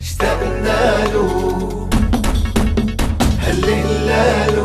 اشتقنا له هللالو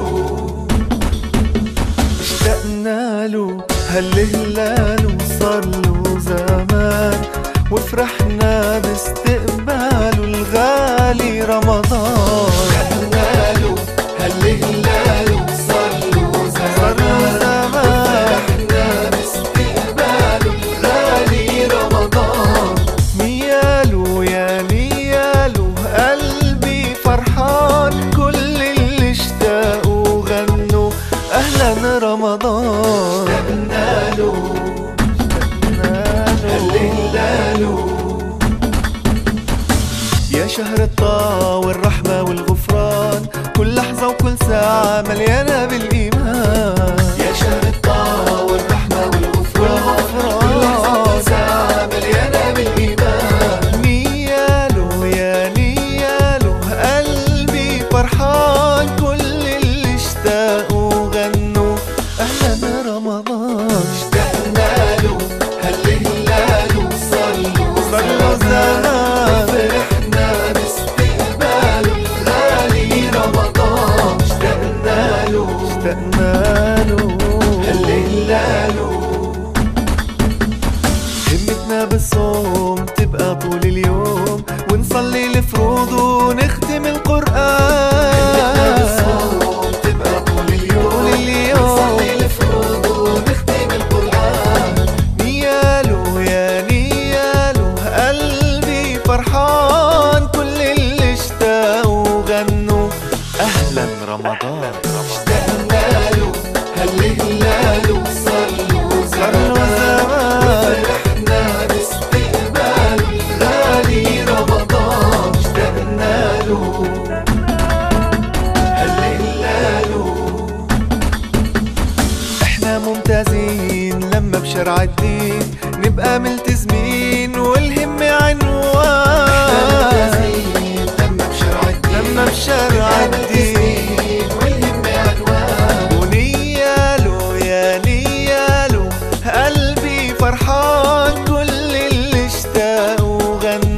اشتقنا له هللالو صار له زمان وفرحنا باستقباله الغالي رمضان اشتقنا له هللالو صار له زمان وفرحنا باستقباله الغالي رمضان ميالو يا ميالو قلبي فرحان كل اللي اشتاقوا غنوا اهلا رمضان اشتقنا له يا شهر الطاعة والرحمة والغفران كل لحظة وكل ساعة مليانة بالإيمان يا شهر الطاعة والرحمة والغفران كل لحظة وكل ساعة مليانة بالإيمان نيالو يا نيالو قلبي فرحان كل اللي اشتاقوا غنوا أهلا رمضان اشتقنا له هللالو صلوا صلوا زمان فرحنا باستقباله غالي رمضان اشتقنا له اشتقنا له هللالو همتنا بالصوم تبقى طول اليوم ونصلي الفروض ونختم القرآن تبقى طول اليوم طول اليوم ونصلي الفروض ونختم القرآن نيالو يا نيالو قلبي فرحان كل اللي اشتاقوا غنوا أهلا رمضان اشتقنا له هللالو صلوا زمان وفرحنا باستقباله غالي رمضان اشتقنا له هللالو احنا ممتازين لما بشرع الدين نبقى ملتزمين والهمة عنوان لما بشرع الدين لما بشرع الدين والهمة عنوان ونيالو يا نيالو قلبي فرحان كل اللي اشتاقوا غنوا